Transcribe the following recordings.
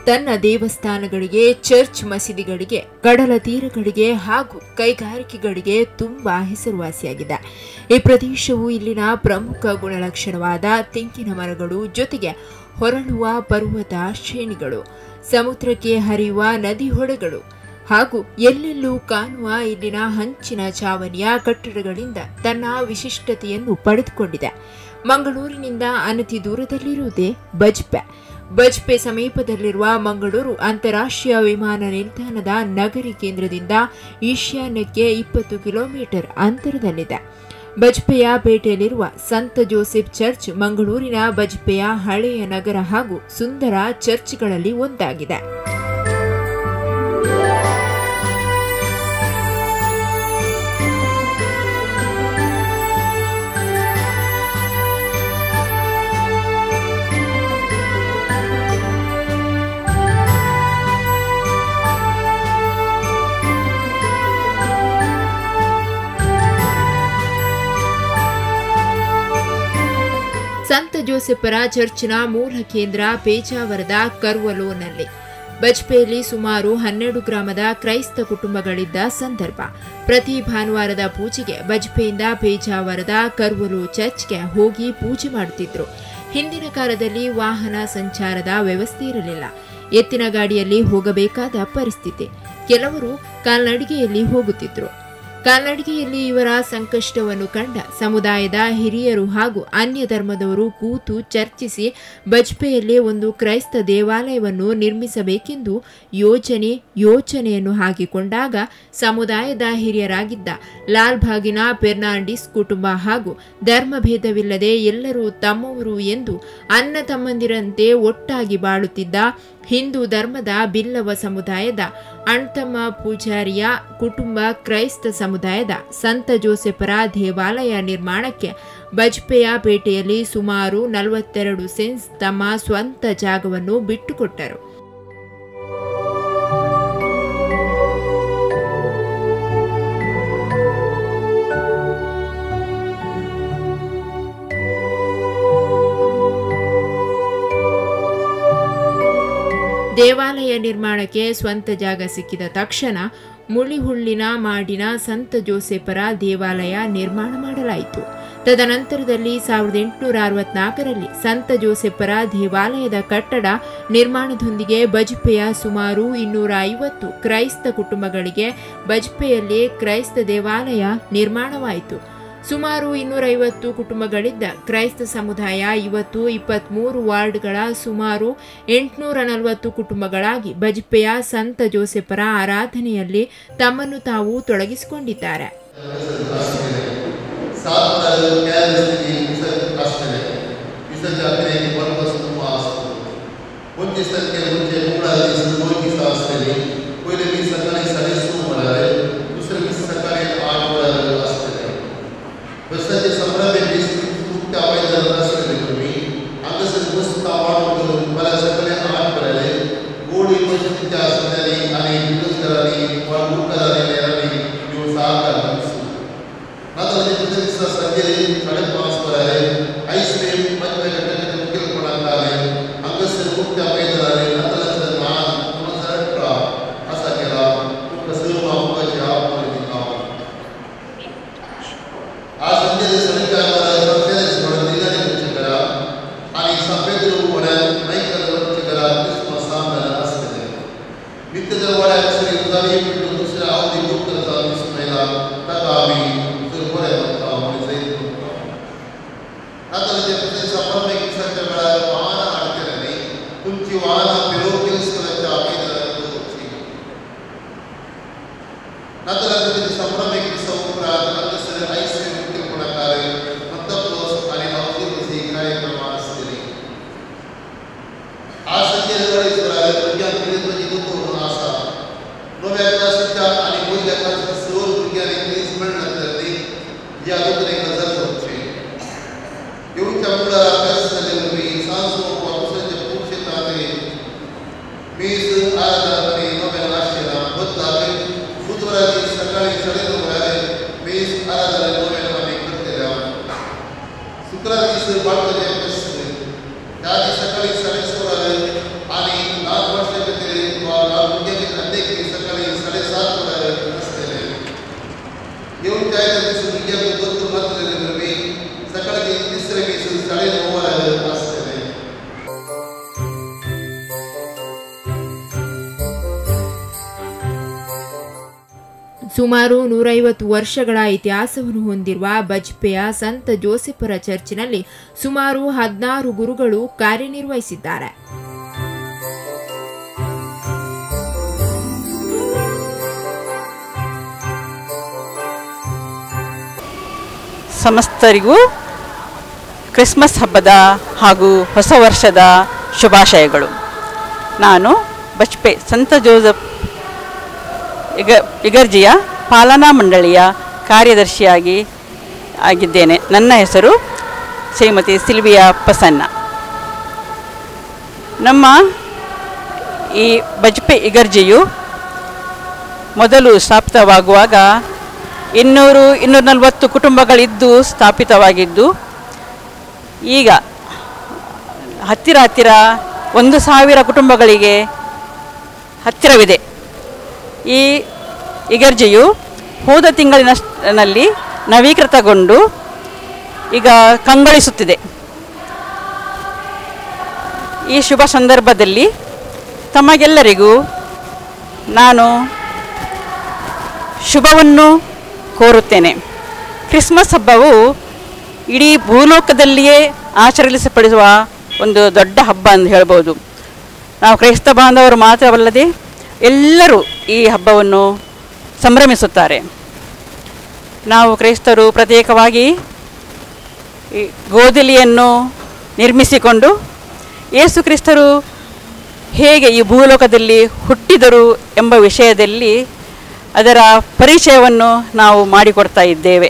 ತನ್ನ ದೇವಸ್ಥಾನಗಳಿಗೆ ಚರ್ಚ್ ಮಸೀದಿಗಳಿಗೆ ಕಡಲ ತೀರಗಳಿಗೆ ಹಾಗೂ ಕೈಗಾರಿಕೆಗಳಿಗೆ ತುಂಬಾ ಹೆಸರುವಾಸಿಯಾಗಿದೆ ಈ ಪ್ರದೇಶವು ಇಲ್ಲಿನ ಪ್ರಮುಖ ಗುಣಲಕ್ಷಣವಾದ ತೆಂಗಿನ ಮರಗಳು ಜೊತೆಗೆ ಹೊರಳುವ ಪರ್ವತ ಶ್ರೇಣಿಗಳು ಸಮುದ್ರಕ್ಕೆ ಹರಿಯುವ ನದಿ ಹೊಳೆಗಳು ಹಾಗೂ ಎಲ್ಲೆಲ್ಲೂ ಕಾಣುವ ಇಲ್ಲಿನ ಹಂಚಿನ ಚಾವಣಿಯ ಕಟ್ಟಡಗಳಿಂದ ತನ್ನ ವಿಶಿಷ್ಟತೆಯನ್ನು ಪಡೆದುಕೊಂಡಿದೆ ಮಂಗಳೂರಿನಿಂದ ಅನತಿ ದೂರದಲ್ಲಿರುವುದೇ ಬಜ್ಪೆ ಬಜ್ಪೆ ಸಮೀಪದಲ್ಲಿರುವ ಮಂಗಳೂರು ಅಂತಾರಾಷ್ಟ್ರೀಯ ವಿಮಾನ ನಿಲ್ದಾಣದ ನಗರಿ ಕೇಂದ್ರದಿಂದ ಈಶಾನ್ಯಕ್ಕೆ ಇಪ್ಪತ್ತು ಕಿಲೋಮೀಟರ್ ಅಂತರದಲ್ಲಿದೆ ಬಜ್ಪೆಯ ಪೇಟೆಯಲ್ಲಿರುವ ಸಂತ ಜೋಸೆಫ್ ಚರ್ಚ್ ಮಂಗಳೂರಿನ ಬಜ್ಪೆಯ ಹಳೆಯ ನಗರ ಹಾಗೂ ಸುಂದರ ಚರ್ಚ್ಗಳಲ್ಲಿ ಒಂದಾಗಿದೆ ಸಂತ ಜೋಸೆಫರ ಚರ್ಚ್ನ ಮೂಲ ಕೇಂದ್ರ ಪೇಜಾವರದ ಕರ್ವಲೋನಲ್ಲಿ ಬಜ್ಪೆಯಲ್ಲಿ ಸುಮಾರು ಹನ್ನೆರಡು ಗ್ರಾಮದ ಕ್ರೈಸ್ತ ಕುಟುಂಬಗಳಿದ್ದ ಸಂದರ್ಭ ಪ್ರತಿ ಭಾನುವಾರದ ಪೂಜೆಗೆ ಬಜ್ಪೆಯಿಂದ ಪೇಜಾವರದ ಕರ್ವಲು ಚರ್ಚ್ಗೆ ಹೋಗಿ ಪೂಜೆ ಮಾಡುತ್ತಿದ್ರು ಹಿಂದಿನ ಕಾಲದಲ್ಲಿ ವಾಹನ ಸಂಚಾರದ ವ್ಯವಸ್ಥೆ ಇರಲಿಲ್ಲ ಎತ್ತಿನ ಗಾಡಿಯಲ್ಲಿ ಹೋಗಬೇಕಾದ ಪರಿಸ್ಥಿತಿ ಕೆಲವರು ಕಾಲ್ನಡಿಗೆಯಲ್ಲಿ ಹೋಗುತ್ತಿದ್ರು ಕಾಲ್ನಡಿಗೆಯಲ್ಲಿ ಇವರ ಸಂಕಷ್ಟವನ್ನು ಕಂಡ ಸಮುದಾಯದ ಹಿರಿಯರು ಹಾಗೂ ಅನ್ಯ ಧರ್ಮದವರು ಕೂತು ಚರ್ಚಿಸಿ ಬಜ್ಪೆಯಲ್ಲಿ ಒಂದು ಕ್ರೈಸ್ತ ದೇವಾಲಯವನ್ನು ನಿರ್ಮಿಸಬೇಕೆಂದು ಯೋಜನೆ ಯೋಚನೆಯನ್ನು ಹಾಕಿಕೊಂಡಾಗ ಸಮುದಾಯದ ಹಿರಿಯರಾಗಿದ್ದ ಲಾಲ್ಬಾಗಿನ ಫೆರ್ನಾಂಡಿಸ್ ಕುಟುಂಬ ಹಾಗೂ ಧರ್ಮಭೇದವಿಲ್ಲದೆ ಎಲ್ಲರೂ ತಮ್ಮವರು ಎಂದು ಅನ್ನ ತಮ್ಮಂದಿರಂತೆ ಒಟ್ಟಾಗಿ ಬಾಳುತ್ತಿದ್ದ ಹಿಂದೂ ಧರ್ಮದ ಬಿಲ್ಲವ ಸಮುದಾಯದ ಅಣ್ತಮ್ಮ ಪೂಜಾರಿಯ ಕುಟುಂಬ ಕ್ರೈಸ್ತ ಸಮುದಾಯದ ಸಂತ ಜೋಸೆಫರ ದೇವಾಲಯ ನಿರ್ಮಾಣಕ್ಕೆ ಬಜ್ಪೆಯ ಪೇಟೆಯಲ್ಲಿ ಸುಮಾರು ನಲವತ್ತೆರಡು ಸೆನ್ಸ್ ತಮ್ಮ ಸ್ವಂತ ಜಾಗವನ್ನು ಬಿಟ್ಟುಕೊಟ್ಟರು ದೇವಾಲಯ ನಿರ್ಮಾಣಕ್ಕೆ ಸ್ವಂತ ಜಾಗ ಸಿಕ್ಕಿದ ತಕ್ಷಣ ಮುಳಿಹುಳ್ಳಿನ ಮಾಡಿನ ಸಂತ ಜೋಸೆಫರ ದೇವಾಲಯ ನಿರ್ಮಾಣ ಮಾಡಲಾಯಿತು ತದನಂತರದಲ್ಲಿ ಸಾವಿರದ ಎಂಟುನೂರ ಅರವತ್ನಾಲ್ಕರಲ್ಲಿ ಸಂತ ಜೋಸೆಫರ ದೇವಾಲಯದ ಕಟ್ಟಡ ನಿರ್ಮಾಣದೊಂದಿಗೆ ಬಜ್ಪೆಯ ಸುಮಾರು ಇನ್ನೂರ ಐವತ್ತು ಕ್ರೈಸ್ತ ಕುಟುಂಬಗಳಿಗೆ ಬಜ್ಪೆಯಲ್ಲಿ ಕ್ರೈಸ್ತ ದೇವಾಲಯ ನಿರ್ಮಾಣವಾಯಿತು ಸುಮಾರು ಇನ್ನೂರೈವತ್ತು ಕುಟುಂಬಗಳಿದ್ದ ಕ್ರೈಸ್ತ ಸಮುದಾಯ ಇವತ್ತು ಇಪ್ಪತ್ಮೂರು ವಾರ್ಡ್ಗಳ ಸುಮಾರು ಎಂಟುನೂರ ನಲವತ್ತು ಕುಟುಂಬಗಳಾಗಿ ಬಜ್ಪೆಯ ಸಂತ ಜೋಸೆಫರ ಆರಾಧನೆಯಲ್ಲಿ ತಮ್ಮನ್ನು ತಾವು ತೊಡಗಿಸಿಕೊಂಡಿದ್ದಾರೆ सात तारीख केरळस्थळी विसर्जन असलेले विसर्जन वर्ग ತುಂಬ असतो कोणती संख्या म्हणजे मुळात दोन दिवस असलेले पहिले मी सकाळी साडेसू म्हणाले दुसरे मी सकाळी आठ वेळा असलेले बसाचे संभ्रमे मुक्त मैदान असलेले तुम्ही अंगसर मस्त वाढून मला सकाळी आठ म्हणाले गोडी मस्तीच्या असणारी आणि दिवसकरांनी वाढूकरांनी नेरानी दिवस आकार ಮಾತಾಡಿದ ದಿವಸ ಸಂಜೆ ಸಾಡೆ ಪಾಂಚ್ ಬರರೆ ಐಸ್ ಕ್ರೀಮ್ ಮಧ್ಯ ಘಟಕದ ಮುಖ್ಯ ಕೊಡಂತಾರೆ ಅಂಗಸರು ಮುಖ್ಯ ಮೈದಾನ ನಂತರ ನಾನ್ ನಮಸ್ಕಾರ ಅಸ ಕೆಲ ಮುಖ ಸಿರುವ ಅವಕಾಶ ಆಪರಿಸಿಲ್ಲ ಆ ಸಂಜೆ ಸರಿಕಾರರ ಸಂಚರಿಸಿದ ನಿಗದಿ ಮುಚ್ಚಕರ आणि सफेद वड्यात नाईकल वरचकरा क्रिसमस सामना असते नित्य वड्यात श्री उदारी पिंड दुसऱ्या अवधी गुप्तचा विस्मयला तथा आम्ही बऱ्या बघता आणि जाईल आता जे प्रत्येक सफर में किसाच्या वेळा वाहन अडकले तुमची वाहन पिरो केल्सकराच्या आमेदारात होती ನಂತರ ಅದರಲ್ಲಿ ಸಂಭ್ರಮಕ್ಕೆ ಸೌಕರ್ಯ ನಂತರ ಐಶ್ವರ್ಯ ಮುಖ್ಯ ಕೊಡಕಾರೆ ಮತ್ತೊಬ್ಬ आणि ಔಷಧಿ ಕಾರ್ಯಕ್ರಮ असलेले आज संजय करावे विज्ञान पिढीत म्हणजे गुंतवणूक असा नव्या क्लासच्या आणि पहिल्या क्लासच्या सर्व विज्ञान इंग्लिश म्हणण्यातले या अगोदर एक नजर होते येऊनच्या मुलाला अभ्यास झालेलं मी सांसो पावसाच्या खूप क्षेत्रात मी आराधनापणे नव्या नाश्याला बदलावे बुधवारी सकाळी साडेनऊ वेळा मी आराधना नव्या नावाने करतेल्या ಸುಮಾರು ನೂರೈವತ್ತು ವರ್ಷಗಳ ಇತಿಹಾಸವನ್ನು ಹೊಂದಿರುವ ಬಜ್ಪೆಯ ಸಂತ ಜೋಸೆಫರ ಚರ್ಚಿನಲ್ಲಿ ಸುಮಾರು ಹದಿನಾರು ಗುರುಗಳು ಕಾರ್ಯನಿರ್ವಹಿಸಿದ್ದಾರೆ ಸಮಸ್ತರಿಗೂ ಕ್ರಿಸ್ಮಸ್ ಹಬ್ಬದ ಹಾಗೂ ಹೊಸ ವರ್ಷದ ಶುಭಾಶಯಗಳು ನಾನು ಬಜ್ಪೆ ಸಂತ ಜೋಸಫ್ ಇಗ ಇಗರ್ಜಿಯ ಪಾಲನಾ ಮಂಡಳಿಯ ಕಾರ್ಯದರ್ಶಿಯಾಗಿ ಆಗಿದ್ದೇನೆ ನನ್ನ ಹೆಸರು ಶ್ರೀಮತಿ ಸಿಲ್ವಿಯಾ ಪಸನ್ನ ನಮ್ಮ ಈ ಬಜ್ಪೆ ಇಗರ್ಜಿಯು ಮೊದಲು ಸ್ಥಾಪಿತವಾಗುವಾಗ ಇನ್ನೂರು ಇನ್ನೂರ ನಲವತ್ತು ಕುಟುಂಬಗಳಿದ್ದು ಸ್ಥಾಪಿತವಾಗಿದ್ದು ಈಗ ಹತ್ತಿರ ಹತ್ತಿರ ಒಂದು ಸಾವಿರ ಕುಟುಂಬಗಳಿಗೆ ಹತ್ತಿರವಿದೆ ಈ ಇಗರ್ಜಿಯು ಹೋದ ತಿಂಗಳಿನಲ್ಲಿ ನವೀಕೃತಗೊಂಡು ಈಗ ಕಂಗೊಳಿಸುತ್ತಿದೆ ಈ ಶುಭ ಸಂದರ್ಭದಲ್ಲಿ ತಮಗೆಲ್ಲರಿಗೂ ನಾನು ಶುಭವನ್ನು ಕೋರುತ್ತೇನೆ ಕ್ರಿಸ್ಮಸ್ ಹಬ್ಬವು ಇಡೀ ಭೂಲೋಕದಲ್ಲಿಯೇ ಆಚರಿಸಲ್ಪಡಿಸುವ ಒಂದು ದೊಡ್ಡ ಹಬ್ಬ ಎಂದು ಹೇಳ್ಬೋದು ನಾವು ಕ್ರೈಸ್ತ ಬಾಂಧವರು ಮಾತ್ರವಲ್ಲದೆ ಎಲ್ಲರೂ ಈ ಹಬ್ಬವನ್ನು ಸಂಭ್ರಮಿಸುತ್ತಾರೆ ನಾವು ಕ್ರೈಸ್ತರು ಪ್ರತ್ಯೇಕವಾಗಿ ಈ ಗೋಧಲಿಯನ್ನು ನಿರ್ಮಿಸಿಕೊಂಡು ಯೇಸು ಕ್ರಿಸ್ತರು ಹೇಗೆ ಈ ಭೂಲೋಕದಲ್ಲಿ ಹುಟ್ಟಿದರು ಎಂಬ ವಿಷಯದಲ್ಲಿ ಅದರ ಪರಿಚಯವನ್ನು ನಾವು ಮಾಡಿಕೊಡ್ತಾ ಇದ್ದೇವೆ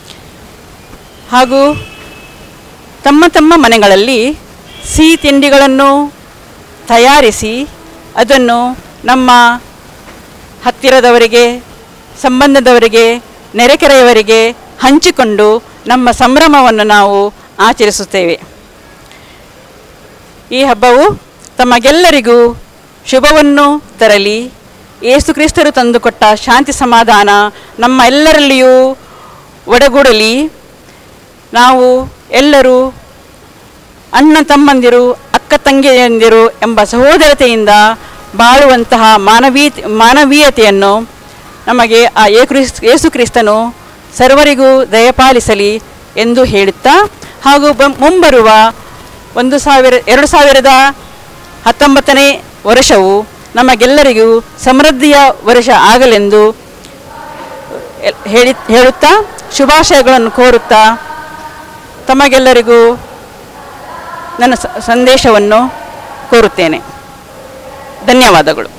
ಹಾಗೂ ತಮ್ಮ ತಮ್ಮ ಮನೆಗಳಲ್ಲಿ ಸಿಹಿ ತಿಂಡಿಗಳನ್ನು ತಯಾರಿಸಿ ಅದನ್ನು ನಮ್ಮ ಹತ್ತಿರದವರಿಗೆ ಸಂಬಂಧದವರಿಗೆ ನೆರೆಕೆರೆಯವರಿಗೆ ಹಂಚಿಕೊಂಡು ನಮ್ಮ ಸಂಭ್ರಮವನ್ನು ನಾವು ಆಚರಿಸುತ್ತೇವೆ ಈ ಹಬ್ಬವು ತಮಗೆಲ್ಲರಿಗೂ ಶುಭವನ್ನು ತರಲಿ ಏಸು ಕ್ರಿಸ್ತರು ತಂದುಕೊಟ್ಟ ಶಾಂತಿ ಸಮಾಧಾನ ನಮ್ಮ ಎಲ್ಲರಲ್ಲಿಯೂ ಒಡಗೂಡಲಿ ನಾವು ಎಲ್ಲರೂ ಅಣ್ಣ ತಮ್ಮಂದಿರು ಅಕ್ಕ ತಂಗಿಯಂದಿರು ಎಂಬ ಸಹೋದರತೆಯಿಂದ ಬಾಳುವಂತಹ ಮಾನವೀ ಮಾನವೀಯತೆಯನ್ನು ನಮಗೆ ಆ ಏಕ್ರಿಸ್ ಯೇಸು ಕ್ರಿಸ್ತನು ಸರ್ವರಿಗೂ ದಯಪಾಲಿಸಲಿ ಎಂದು ಹೇಳುತ್ತಾ ಹಾಗೂ ಬ ಮುಂಬರುವ ಒಂದು ಸಾವಿರ ಎರಡು ಸಾವಿರದ ಹತ್ತೊಂಬತ್ತನೇ ವರ್ಷವು ನಮಗೆಲ್ಲರಿಗೂ ಸಮೃದ್ಧಿಯ ವರ್ಷ ಆಗಲೆಂದು ಎಲ್- ಹೇಳಿ ಹೇಳುತ್ತಾ ಶುಭಾಶಯಗಳನ್ನು ಕೋರುತ್ತಾ ತಮಗೆಲ್ಲರಿಗೂ ನನ್ನ ಸ- ಸಂದೇಶವನ್ನು ಕೋರುತ್ತೇನೆ ಧನ್ಯವಾದಗಳು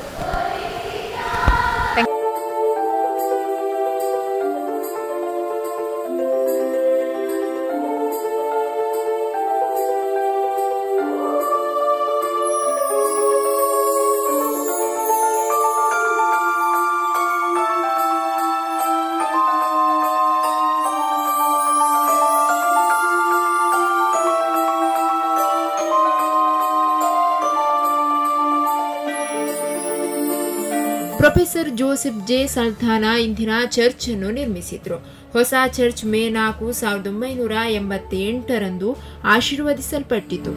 ಪ್ರೊಫೆಸರ್ ಜೋಸೆಫ್ ಜೆ ಸಲ್ತಾನ ಇಂದಿನ ಚರ್ಚ್ ಅನ್ನು ನಿರ್ಮಿಸಿದ್ರು ಹೊಸ ಚರ್ಚ್ ಮೇ ನಾಲ್ಕು ಸಾವಿರದ ಒಂಬೈನೂರ ಎಂಬತ್ತೆಂಟರಂದು ಆಶೀರ್ವದಿಸಲ್ಪಟ್ಟಿತು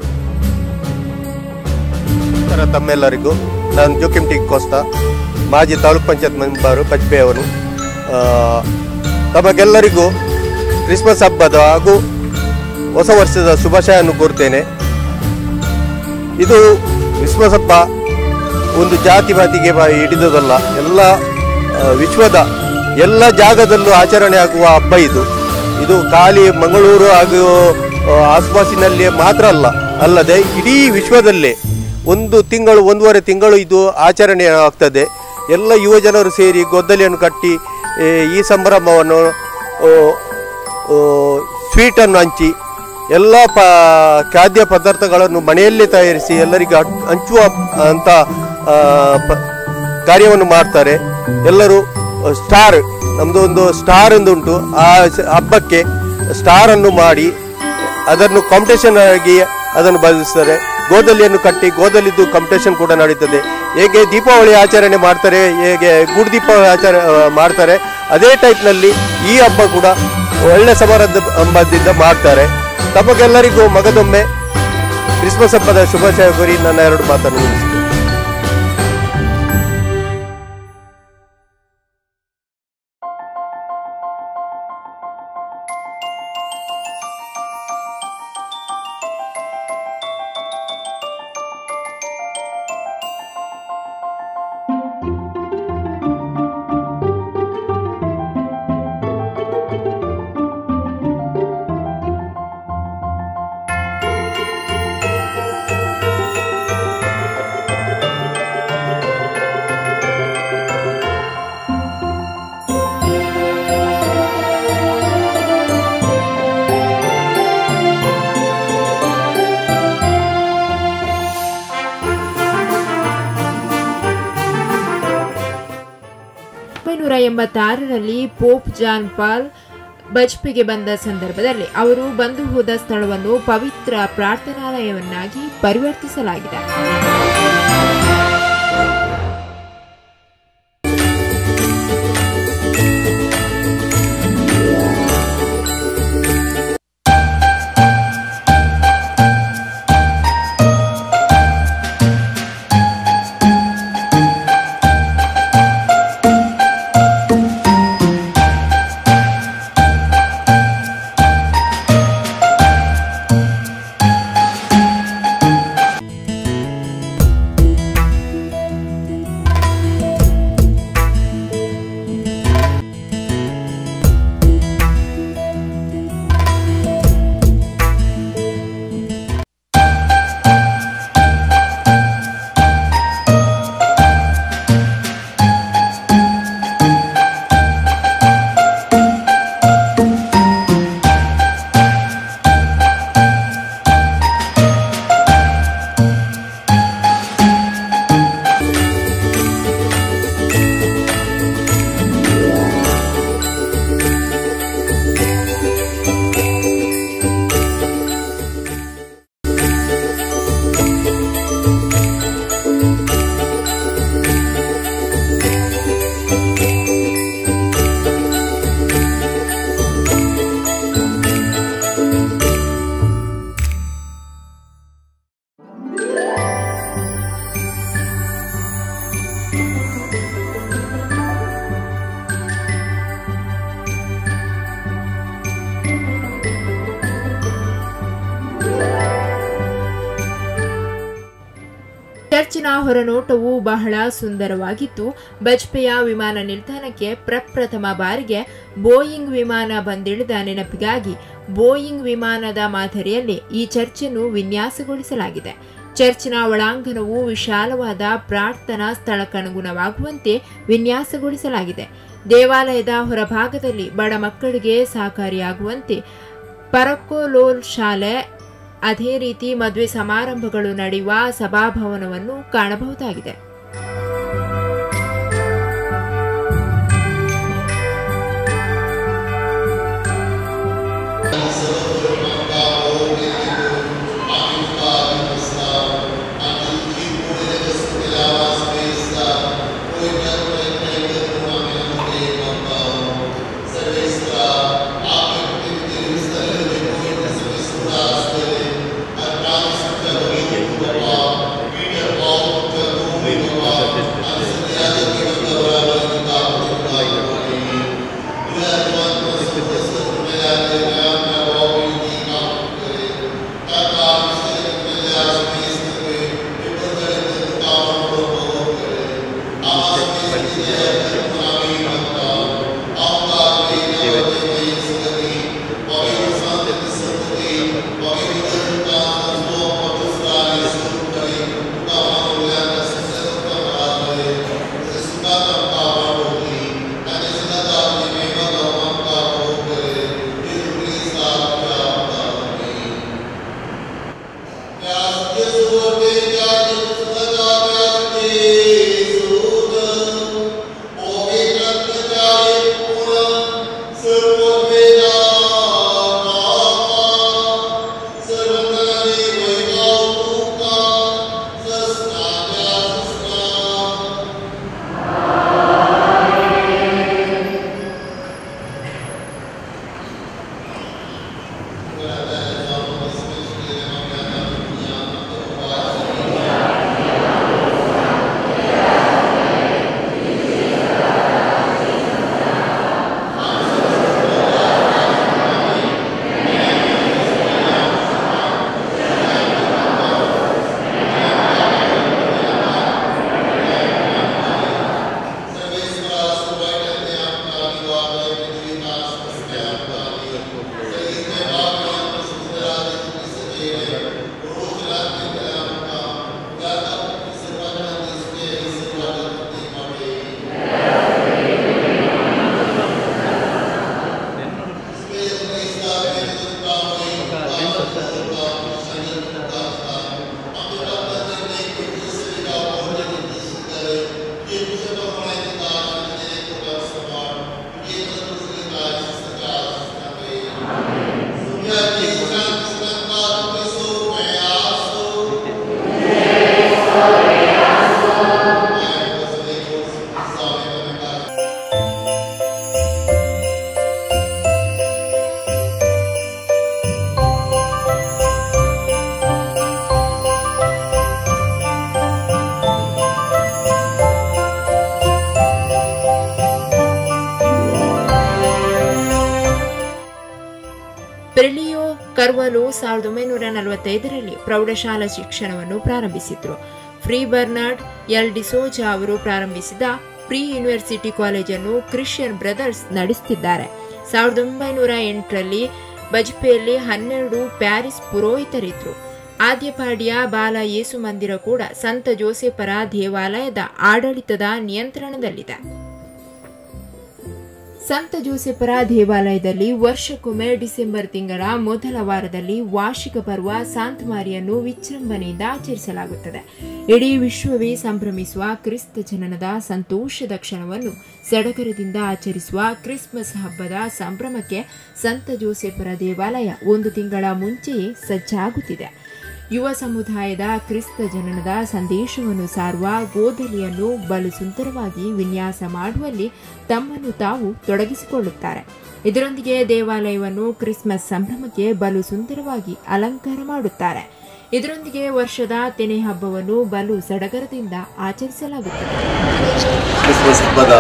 ನಮಸ್ಕಾರ ತಮ್ಮೆಲ್ಲರಿಗೂ ನಾನು ಜೋಕಿಮ್ ಟಿ ಕೋಸ್ತಾ ಮಾಜಿ ತಾಲೂಕ್ ಪಂಚಾಯತ್ ಮೆಂಬರು ಬಜ್ಪೆಯವನು ಆ, ತಮಗೆಲ್ಲರಿಗೂ ಕ್ರಿಸ್ಮಸ್ ಹಬ್ಬದ ಹಾಗೂ ಹೊಸ ವರ್ಷದ ಶುಭಾಶಯನ್ನು ಕೋರ್ತೇನೆ ಇದು ಕ್ರಿಸ್ಮಸ್ ಹಬ್ಬ ಒಂದು ಜಾತಿ ಮಾತಿಗೆ ಬ- ಹಿಡಿದದಲ್ಲ ಎಲ್ಲ ಆ, ವಿಶ್ವದ ಎಲ್ಲ ಜಾಗದಲ್ಲೂ ಆಚರಣೆ ಆಗುವ ಹಬ್ಬ ಇದು ಇದು ಖಾಲಿ ಮಂಗಳೂರು ಹಾಗೂ ಆ, ಆಸುಪಾಸಿನಲ್ಲಿ ಮಾತ್ರ ಅಲ್ಲ ಅಲ್ಲದೆ ಇಡೀ ವಿಶ್ವದಲ್ಲೇ ಒಂದು ತಿಂಗಳು ಒಂದೂವರೆ ತಿಂಗಳು ಇದು ಆಚರಣೆ ಆಗ್ತದೆ ಎಲ್ಲ ಯುವ ಜನರು ಸೇರಿ ಗೊದ್ದಲಿಯನ್ನು ಕಟ್ಟಿ ಏ, ಈ ಸಂಭ್ರಮವನ್ನು ಆ, ಆ, ಸ್ವೀಟನ್ನು ಹಂಚಿ ಎಲ್ಲ ಪ ಖಾದ್ಯ ಪದಾರ್ಥಗಳನ್ನು ಮನೆಯಲ್ಲೇ ತಯಾರಿಸಿ ಎಲ್ಲರಿಗೂ ಹಂಚ್- ಹಂಚುವ ಅಂತ ಆ, ಪ- ಕಾರ್ಯವನ್ನು ಮಾಡ್ತಾರೆ ಎಲ್ಲರೂ ಸ್ಟಾರ್ ನಮ್ಮದು ಒಂದು ಸ್ಟಾರ್ ಎಂದು ಉಂಟು ಆ ಸ- ಹಬ್ಬಕ್ಕೆ ಸ್ಟಾರನ್ನು ಮಾಡಿ ಅದನ್ನು ಕಾಂಪಿಟೇಷನ್ ಆಗಿ ಅದನ್ನು ಬದಲಿಸ್ತಾರೆ ಗೋದಲಿಯನ್ನು ಕಟ್ಟಿ ಗೋದಲಿದ್ದು ಕಾಂಪಿಟೇಷನ್ ಕೂಡ ನಡೀತದೆ ಹೇಗೆ ದೀಪಾವಳಿ ಆಚರಣೆ ಮಾಡ್ತಾರೆ ಹೇಗೆ ಗುಡ್ ದೀಪಾವಳಿ ಆಚರಣೆ ಆ, ಮಾಡ್ತಾರೆ ಅದೇ ಟೈಪ್ನಲ್ಲಿ ಈ ಹಬ್ಬ ಕೂಡ ಒಳ್ಳೆ ಸಮಾರಂಭ ಹಬ್ಬದಿಂದ ಮಾಡ್ತಾರೆ ತಮಗೆಲ್ಲರಿಗೂ ಮಗದೊಮ್ಮೆ ಕ್ರಿಸ್ಮಸ್ ಹಬ್ಬದ ಶುಭಾಶಯ ಕೋರಿ ನನ್ನ ಎರಡು ಮಾತನ್ನು ಮುಗಿಸ್ತೇನೆ ಒಂಬೈನೂರ ಎಂಬತ್ತಾರರಲ್ಲಿ ಪೋಪ್ ಜಾನ್ ಪಾಲ್ ಬಜ್ಪೆಗೆ ಬಂದ ಸಂದರ್ಭದಲ್ಲಿ ಅವರು ಬಂದು ಹೋದ ಸ್ಥಳವನ್ನು ಪವಿತ್ರ ಪ್ರಾರ್ಥನಾಲಯವನ್ನಾಗಿ ಪರಿವರ್ತಿಸಲಾಗಿದೆ ಚರ್ಚಿನ ಹೊರನೋಟವು ಬಹಳ ಸುಂದರವಾಗಿತ್ತು ಬಜ್ಪೆಯ ವಿಮಾನ ನಿಲ್ದಾಣಕ್ಕೆ ಪ್ರಪ್ರಥಮ ಬಾರಿಗೆ ಬೋಯಿಂಗ್ ವಿಮಾನ ಬಂದಿಳಿದ ನೆನಪಿಗಾಗಿ ಬೋಯಿಂಗ್ ವಿಮಾನದ ಮಾದರಿಯಲ್ಲಿ ಈ ಚರ್ಚನ್ನು ವಿನ್ಯಾಸಗೊಳಿಸಲಾಗಿದೆ ಚರ್ಚಿನ ಒಳಾಂಗಣವು ವಿಶಾಲವಾದ ಪ್ರಾರ್ಥನಾ ಸ್ಥಳಕ್ಕನುಗುಣವಾಗುವಂತೆ ವಿನ್ಯಾಸಗೊಳಿಸಲಾಗಿದೆ ದೇವಾಲಯದ ಹೊರಭಾಗದಲ್ಲಿ ಬಡ ಮಕ್ಕಳಿಗೆ ಸಹಕಾರಿಯಾಗುವಂತೆ ಪರಕೋಲೋಲ್ ಶಾಲೆ ಅದೇ ರೀತಿ ಮದುವೆ ಸಮಾರಂಭಗಳು ನಡೆಯುವ ಸಭಾಭವನವನ್ನು ಕಾಣಬಹುದಾಗಿದೆ Thank you. ಕರ್ವಲು ಸಾವಿರದ ಒಂಬೈನೂರ ನಲವತ್ತೈದರಲ್ಲಿ ಪ್ರೌಢಶಾಲಾ ಶಿಕ್ಷಣವನ್ನು ಪ್ರಾರಂಭಿಸಿದ್ರು ಫ್ರೀ ಬರ್ನಾರ್ಡ್ ಎಲ್ ಡಿಸೋಜಾ ಅವರು ಪ್ರಾರಂಭಿಸಿದ ಪ್ರೀ ಯೂನಿವರ್ಸಿಟಿ ಕಾಲೇಜನ್ನು ಕ್ರಿಶ್ಚಿಯನ್ ಬ್ರದರ್ಸ್ ನಡೆಸುತ್ತಿದ್ದಾರೆ ಸಾವಿರದ ಒಂಬೈನೂರ ಎಂಟರಲ್ಲಿ ಬಜ್ಪೆಯಲ್ಲಿ ಹನ್ನೆರಡು ಪ್ಯಾರಿಸ್ ಪುರೋಹಿತರಿದ್ರು ಆದ್ಯಪಾಡಿಯ ಬಾಲ ಯೇಸು ಮಂದಿರ ಕೂಡ ಸಂತ ಜೋಸೆಫರ ದೇವಾಲಯದ ಆಡಳಿತದ ನಿಯಂತ್ರಣದಲ್ಲಿದೆ ಸಂತ ಜೋಸೆಫರ ದೇವಾಲಯದಲ್ಲಿ ವರ್ಷಕ್ಕೊಮ್ಮೆ ಡಿಸೆಂಬರ್ ತಿಂಗಳ ಮೊದಲ ವಾರದಲ್ಲಿ ವಾರ್ಷಿಕ ಪರ್ವ ಸಾಂತ್ ಮಾರಿಯನ್ನು ವಿಜೃಂಭಣೆಯಿಂದ ಆಚರಿಸಲಾಗುತ್ತದೆ ಇಡೀ ವಿಶ್ವವೇ ಸಂಭ್ರಮಿಸುವ ಕ್ರಿಸ್ತ ಜನನದ ಸಂತೋಷದ ಕ್ಷಣವನ್ನು ಸಡಗರದಿಂದ ಆಚರಿಸುವ ಕ್ರಿಸ್ಮಸ್ ಹಬ್ಬದ ಸಂಭ್ರಮಕ್ಕೆ ಸಂತ ಜೋಸೆಫರ ದೇವಾಲಯ ಒಂದು ತಿಂಗಳ ಮುಂಚೆಯೇ ಸಜ್ಜಾಗುತ್ತಿದೆ ಯುವ ಸಮುದಾಯದ ಕ್ರಿಸ್ತ ಜನನದ ಸಂದೇಶವನ್ನು ಸಾರುವ ಗೋದಲಿಯನ್ನು ಬಲು ಸುಂದರವಾಗಿ ವಿನ್ಯಾಸ ಮಾಡುವಲ್ಲಿ ತಮ್ಮನ್ನು ತಾವು ತೊಡಗಿಸಿಕೊಳ್ಳುತ್ತಾರೆ ಇದರೊಂದಿಗೆ ದೇವಾಲಯವನ್ನು ಕ್ರಿಸ್ಮಸ್ ಸಂಭ್ರಮಕ್ಕೆ ಬಲು ಸುಂದರವಾಗಿ ಅಲಂಕಾರ ಮಾಡುತ್ತಾರೆ ಇದರೊಂದಿಗೆ ವರ್ಷದ ತೆನೆ ಹಬ್ಬವನ್ನು ಬಲು ಸಡಗರದಿಂದ ಆಚರಿಸಲಾಗುತ್ತದೆ ಕ್ರಿಸ್ಮಸ್ ಹಬ್ಬದ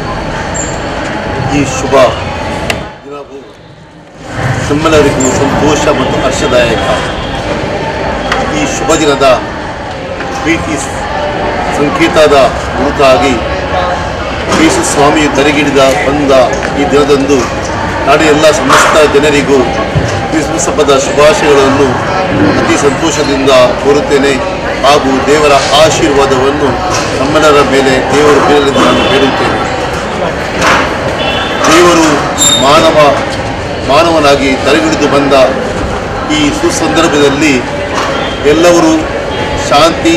ಈ ಶುಭ ದಿನವು ನಮ್ಮೆಲ್ಲರಿಗೂ ಸಂತೋಷ ಮತ್ತು ಹರ್ಷದಾಯಕ ಈ ಶುಭ ದಿನದ ಪ್ರೀತಿ ಸಂಕೇತದ ಗುರುತಾಗಿ ಯೇಸು ಸ್ವಾಮಿಯು ತಲೆಗಿಡಿದ ಬಂದ ಈ ದಿನದಂದು ನಾಡಿನ ಎಲ್ಲ ಸಮಸ್ತ ಜನರಿಗೂ ಕ್ರಿಸ್ಮಸ್ ಹಬ್ಬದ ಶುಭಾಶಯಗಳನ್ನು ಅತಿ ಸಂತೋಷದಿಂದ ಕೋರುತ್ತೇನೆ ಹಾಗೂ ದೇವರ ಆಶೀರ್ವಾದವನ್ನು ನಮ್ಮೆಲ್ಲರ ಮೇಲೆ ದೇವರು ಬೀರಲೆಂದು ನಾನು ಬೇಡುತ್ತೇನೆ ದೇವರು ಮಾನವ ಮಾನವನಾಗಿ ತಲೆಗಿಡಿದು ಬಂದ ಈ ಸುಸಂದರ್ಭದಲ್ಲಿ ಎಲ್ಲರೂ ಶಾಂತಿ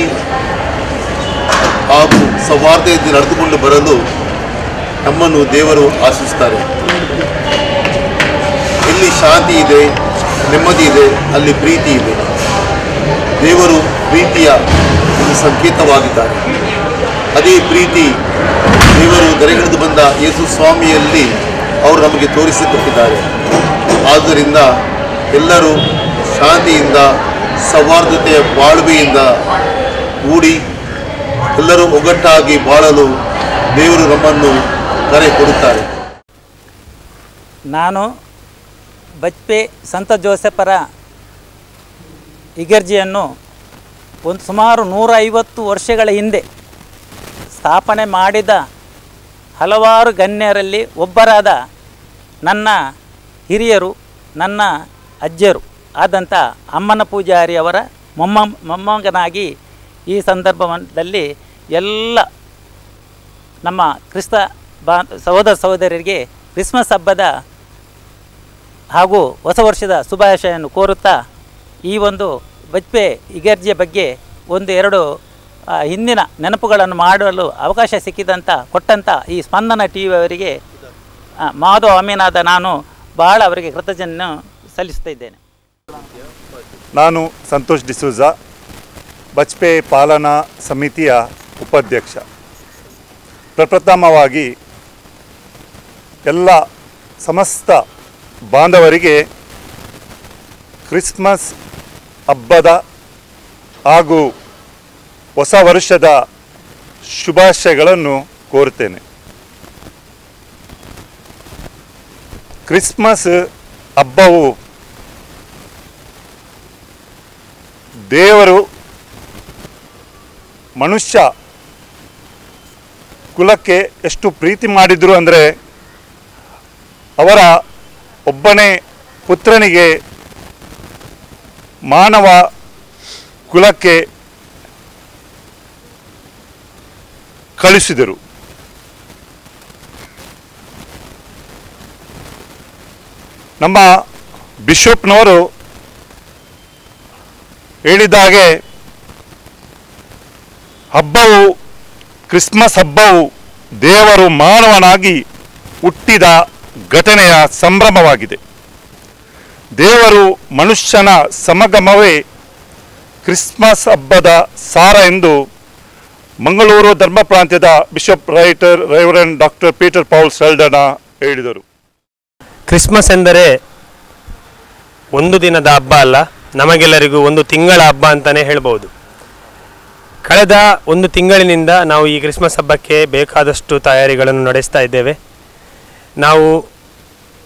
ಹಾಗೂ ಸೌಹಾರ್ದತೆಯಿಂದ ನಡೆದುಕೊಂಡು ಬರಲು ನಮ್ಮನ್ನು ದೇವರು ಆಶಿಸ್ತಾರೆ ಎಲ್ಲಿ ಶಾಂತಿ ಇದೆ ನೆಮ್ಮದಿ ಇದೆ ಅಲ್ಲಿ ಪ್ರೀತಿ ಇದೆ ದೇವರು ಪ್ರೀತಿಯ ಒಂದು ಸಂಕೇತವಾಗಿದ್ದಾರೆ ಅದೇ ಪ್ರೀತಿ ದೇವರು ದರೆಗಿಳಿದು ಬಂದ ಯೇಸು ಸ್ವಾಮಿಯಲ್ಲಿ ಅವರು ನಮಗೆ ತೋರಿಸಿಕೊಟ್ಟಿದ್ದಾರೆ ಆದ್ದರಿಂದ ಎಲ್ಲರೂ ಶಾಂತಿಯಿಂದ ಸೌಹಾರ್ದತೆಯ ಬಾಳ್ವೆಯಿಂದ ಕೂಡಿ ಎಲ್ಲರೂ ಒಗ್ಗಟ್ಟಾಗಿ ಬಾಳಲು ದೇವರು ನಮ್ಮನ್ನು ಕರೆ ಕೊಡುತ್ತಾರೆ ನಾನು ಬಜ್ಪೆ ಸಂತ ಜೋಸೆಫರ ಇಗರ್ಜಿಯನ್ನು ಒಂದು ಸುಮಾರು ನೂರ ಐವತ್ತು ವರ್ಷಗಳ ಹಿಂದೆ ಸ್ಥಾಪನೆ ಮಾಡಿದ ಹಲವಾರು ಗಣ್ಯರಲ್ಲಿ ಒಬ್ಬರಾದ ನನ್ನ ಹಿರಿಯರು ನನ್ನ ಅಜ್ಜರು ಆದಂಥ ಅಮ್ಮನ ಪೂಜಾರಿ ಅವರ ಮೊಮ್ಮ ಮೊಮ್ಮಗನಾಗಿ ಈ ಸಂದರ್ಭದಲ್ಲಿ ಎಲ್ಲ ನಮ್ಮ ಕ್ರಿಸ್ತ ಬಾ ಸಹೋದರ ಸಹೋದರರಿಗೆ ಕ್ರಿಸ್ಮಸ್ ಹಬ್ಬದ ಹಾಗೂ ಹೊಸ ವರ್ಷದ ಶುಭಾಶಯನ್ನು ಕೋರುತ್ತಾ ಈ ಒಂದು ಬಜ್ಪೆ ಇಗರ್ಜಿಯ ಬಗ್ಗೆ ಒಂದು ಎರಡು ಆ, ಹಿಂದಿನ ನೆನಪುಗಳನ್ನು ಮಾಡಲು ಅವಕಾಶ ಸಿಕ್ಕಿದಂಥ ಕೊಟ್ಟಂಥ ಈ ಸ್ಪಂದನ ಟಿ ವಿಯವರಿಗೆ ಮಾಧವ ಅಮೀನಾದ ನಾನು ಭಾಳ ಅವರಿಗೆ ಕೃತಜ್ಞನ್ನು ಸಲ್ಲಿಸ್ತಾ ಇದ್ದೇನೆ ನಾನು ಸಂತೋಷ್ ಡಿಸೂಜ ಬಜ್ಪೆ ಪಾಲನಾ ಸಮಿತಿಯ ಉಪಾಧ್ಯಕ್ಷ ಪ್ರಪ್ರಥಮವಾಗಿ ಎಲ್ಲ ಸಮಸ್ತ ಬಾಂಧವರಿಗೆ ಕ್ರಿಸ್ಮಸ್ ಹಬ್ಬದ ಹಾಗೂ ಹೊಸ ವರ್ಷದ ಶುಭಾಶಯಗಳನ್ನು ಕೋರುತ್ತೇನೆ ಕ್ರಿಸ್ಮಸ್ ಹಬ್ಬವು ದೇವರು ಮನುಷ್ಯ ಕುಲಕ್ಕೆ ಎಷ್ಟು ಪ್ರೀತಿ ಮಾಡಿದರು ಅಂದರೆ ಅವರ ಒಬ್ಬನೇ ಪುತ್ರನಿಗೆ ಮಾನವ ಕುಲಕ್ಕೆ ಕಳಿಸಿದರು ನಮ್ಮ ಬಿಷಪ್ನವರು ಹೇಳಿದಾಗೆ ಹಬ್ಬವು ಕ್ರಿಸ್ಮಸ್ ಹಬ್ಬವು ದೇವರು ಮಾನವನಾಗಿ ಹುಟ್ಟಿದ ಘಟನೆಯ ಸಂಭ್ರಮವಾಗಿದೆ ದೇವರು ಮನುಷ್ಯನ ಸಮಗಮವೇ ಕ್ರಿಸ್ಮಸ್ ಹಬ್ಬದ ಸಾರ ಎಂದು ಮಂಗಳೂರು ಧರ್ಮ ಪ್ರಾಂತ್ಯದ bishop right reverend doctor Peter Paul Saldanha ಹೇಳಿದರು ಕ್ರಿಸ್ಮಸ್ ಎಂದರೆ ಒಂದು ದಿನದ ಹಬ್ಬ ಅಲ್ಲ ನಮಗೆಲ್ಲರಿಗೂ ಒಂದು ತಿಂಗಳ ಹಬ್ಬ ಅಂತಲೇ ಹೇಳ್ಬೋದು ಕಳೆದ ಒಂದು ತಿಂಗಳಿನಿಂದ ನಾವು ಈ ಕ್ರಿಸ್ಮಸ್ ಹಬ್ಬಕ್ಕೆ ಬೇಕಾದಷ್ಟು ತಯಾರಿಗಳನ್ನು ನಡೆಸ್ತಾ ಇದ್ದೇವೆ ನಾವು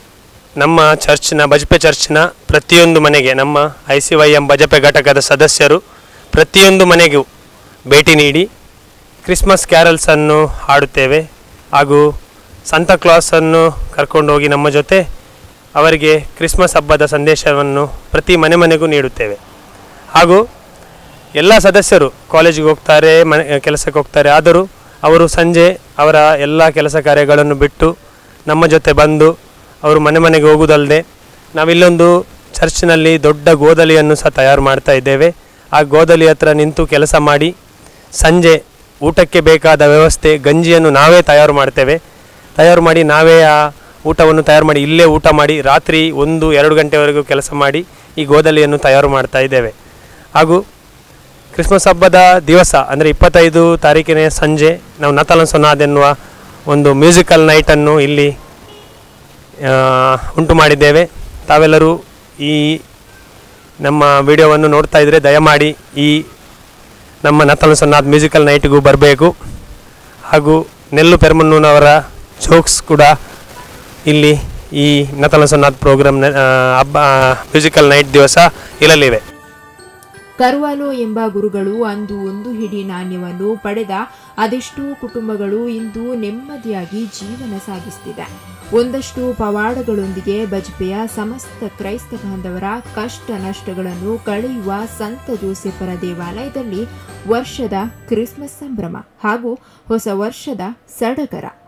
ನಮ್ಮ ಚರ್ಚ್ನ ಬಜಪೆ ಚರ್ಚ್ನ ಪ್ರತಿಯೊಂದು ಮನೆಗೆ ನಮ್ಮ I C Y M Bajpe ಘಟಕದ ಸದಸ್ಯರು ಪ್ರತಿಯೊಂದು ಮನೆಗೂ ಭೇಟಿ ನೀಡಿ ಕ್ರಿಸ್ಮಸ್ ಕ್ಯಾರಲ್ಸನ್ನು ಹಾಡುತ್ತೇವೆ ಹಾಗೂ ಸಂತಾಕ್ಲಾಸನ್ನು ಕರ್ಕೊಂಡು ಹೋಗಿ ನಮ್ಮ ಜೊತೆ ಅವರಿಗೆ ಕ್ರಿಸ್ಮಸ್ ಹಬ್ಬದ ಸಂದೇಶವನ್ನು ಪ್ರತಿ ಮನೆ ಮನೆಗೂ ನೀಡುತ್ತೇವೆ ಹಾಗೂ ಎಲ್ಲ ಸದಸ್ಯರು ಕಾಲೇಜಿಗೆ ಹೋಗ್ತಾರೆ ಮನೆ ಕೆಲಸಕ್ಕೆ ಹೋಗ್ತಾರೆ ಆದರೂ ಅವರು ಸಂಜೆ ಅವರ ಎಲ್ಲ ಕೆಲಸ ಕಾರ್ಯಗಳನ್ನು ಬಿಟ್ಟು ನಮ್ಮ ಜೊತೆ ಬಂದು ಅವರು ಮನೆ ಮನೆಗೆ ಹೋಗುವುದಲ್ಲದೆ ನಾವಿಲ್ಲೊಂದು ಚರ್ಚ್ನಲ್ಲಿ ದೊಡ್ಡ ಗೋದಲಿಯನ್ನು ಸಹ ತಯಾರು ಮಾಡ್ತಾ ಇದ್ದೇವೆ ಆ ಗೋದಲಿ ಹತ್ರ ನಿಂತು ಕೆಲಸ ಮಾಡಿ ಸಂಜೆ ಊಟಕ್ಕೆ ಬೇಕಾದ ವ್ಯವಸ್ಥೆ ಗಂಜಿಯನ್ನು ನಾವೇ ತಯಾರು ಮಾಡ್ತೇವೆ ತಯಾರು ಮಾಡಿ ನಾವೇ ಆ ಊಟವನ್ನು ತಯಾರು ಮಾಡಿ ಇಲ್ಲೇ ಊಟ ಮಾಡಿ ರಾತ್ರಿ ಒಂದು ಎರಡು ಗಂಟೆವರೆಗೂ ಕೆಲಸ ಮಾಡಿ ಈ ಗೋದಲಿಯನ್ನು ತಯಾರು ಮಾಡ್ತಾ ಇದ್ದೇವೆ ಹಾಗೂ ಕ್ರಿಸ್ಮಸ್ ಹಬ್ಬದ ದಿವಸ ಅಂದರೆ ಇಪ್ಪತ್ತೈದು ತಾರೀಕಿನ ಸಂಜೆ ನಾವು ನತಲನ್ ಸೊನಾದ್ ಎನ್ನುವ ಒಂದು ಮ್ಯೂಸಿಕಲ್ ನೈಟನ್ನು ಇಲ್ಲಿ ಆ, ಉಂಟು ಮಾಡಿದ್ದೇವೆ ತಾವೆಲ್ಲರೂ ಈ ನಮ್ಮ ವಿಡಿಯೋವನ್ನು ನೋಡ್ತಾ ಇದ್ದರೆ ದಯಮಾಡಿ ಈ ನಮ್ಮ ನತಲನ್ ಸೊನ್ನಾದ್ ಮ್ಯೂಸಿಕಲ್ ನೈಟ್ಗೂ ಬರಬೇಕು ಹಾಗೂ ನೆಲ್ಲು ಪೆರ್ಮನ್ನೂನವರ ಜೋಕ್ಸ್ ಕೂಡ ಇಲ್ಲಿ ಈ ನತಲನ್ ಸೊನ್ನಾದ್ ಪ್ರೋಗ್ರಾಮ್ ಹಬ್ಬ ಮ್ಯೂಸಿಕಲ್ ನೈಟ್ ದಿವಸ ಇರಲಿವೆ ಕರ್ವಾಲೋ ಎಂಬ ಗುರುಗಳು ಅಂದು ಒಂದು ಹಿಡಿ ನಾಣ್ಯವನ್ನು ಪಡೆದ ಅದೆಷ್ಟೋ ಕುಟುಂಬಗಳು ಇಂದು ನೆಮ್ಮದಿಯಾಗಿ ಜೀವನ ಸಾಗಿಸ್ತಿದೆ ಒಂದಷ್ಟು ಪವಾಡಗಳೊಂದಿಗೆ ಬಜ್ಪೆಯ ಸಮಸ್ತ ಕ್ರೈಸ್ತ ಬಾಂಧವರ ಕಷ್ಟ ನಷ್ಟಗಳನ್ನು ಕಳೆಯುವ ಸಂತ ಜೋಸೆಫರ ದೇವಾಲಯದಲ್ಲಿ ವರ್ಷದ ಕ್ರಿಸ್ಮಸ್ ಸಂಭ್ರಮ ಹಾಗೂ ಹೊಸ ವರ್ಷದ ಸಡಗರ